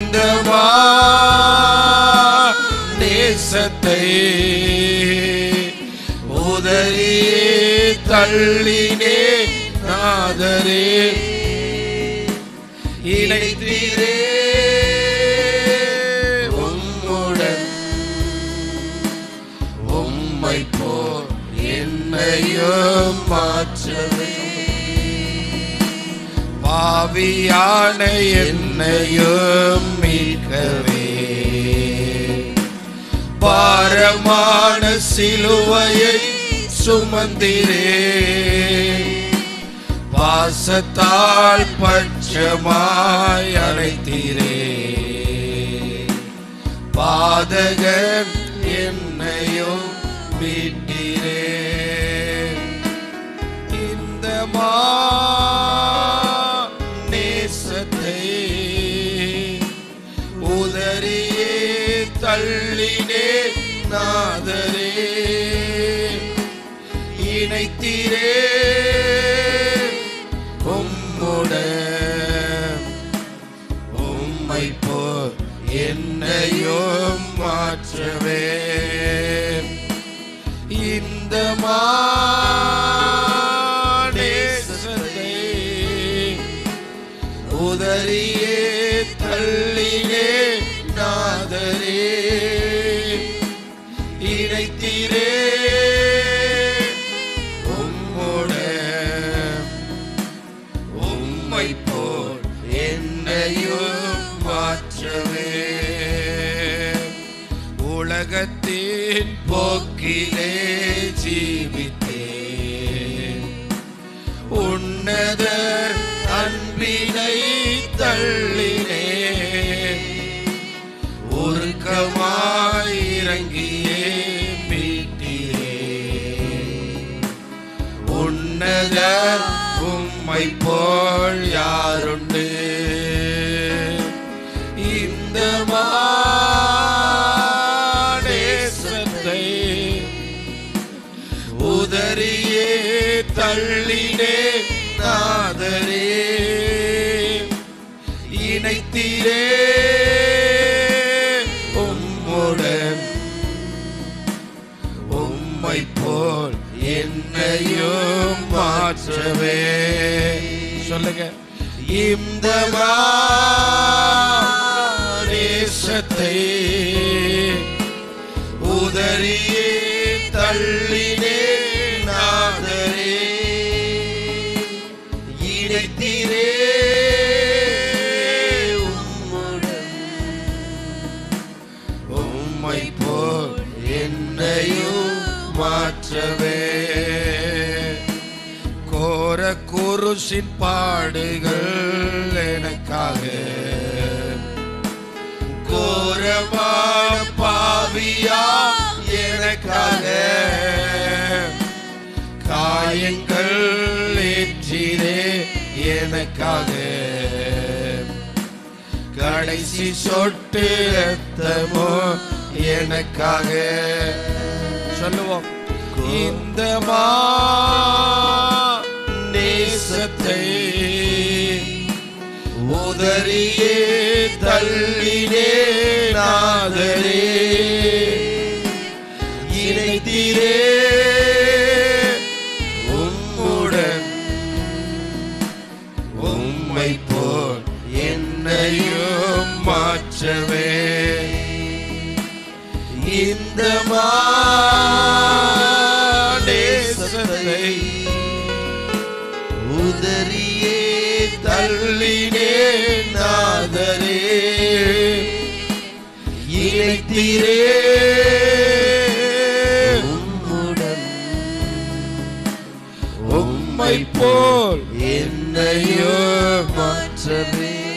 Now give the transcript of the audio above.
இந்த நேசத்தை உதறியே தள்ளினே நாதரே இணைத்தீரே உம்முடன் உம்மை போல் என்னையும் மாற்றவே பாவியான என்னையும் மீட்கவே பாரமான சிலுவையை சுமந்திரே பாசத்தால் பட்சமாய் அழைத்தீரே பாதகன் என்னையும் மீட்டீரே இந்த மா நேசத்தை உதறியே தள்ளினே நாதரே இணைத்தீரே உம்முடன் உம்மை போல் என்னையும் மாற்றவே இந்த மாடேசத்தை உதறியே தள்ளினே நாதரே இணைத்தீரே உம்முடன் உம்மை போல் என்னையும் மாற்றவே உலகத்தின் போக்கிலே ஜீவித்தேன் உன்னதர் அன்பினை தள்ளினே உருக்கமாய் இறங்கியே மீட்டீரே உன்னதர் உம்மை போல் யாருண்டு இந்த மாடேசத்தை உதறியே தள்ளினே நாதரே இணைத்தீரே உம்முடன் உம்மை போல் என்னையும் மாற்றவே சொல்லுங்க இந்த தேசத்தை உதறியே தள்ளினே நாதரே இணைத்தீரே உம்முடன் உம்மை போல் என்னையும் மாற்றவே கோர குருசின் பாடுகள் எனக்காக கோரமான பாவியா எனக்காக காயங்கள் ஏற்றிரே எனக்காக கடைசி சொட்டு ரத்தமோ எனக்காக சொல்லுவோம் இந்த மா நேசத்தை உதறியே தள்ளினே நாதரே இணைத்தீரே உம்முடன் உம்மை போல் என்னையும் மாற்றவே இந்த மாடேசத்தை உதறியே தள்ளினே நாதரே இணைத்தீரே உம்முடன் உம்மை போல் என்னையோ மாற்றவே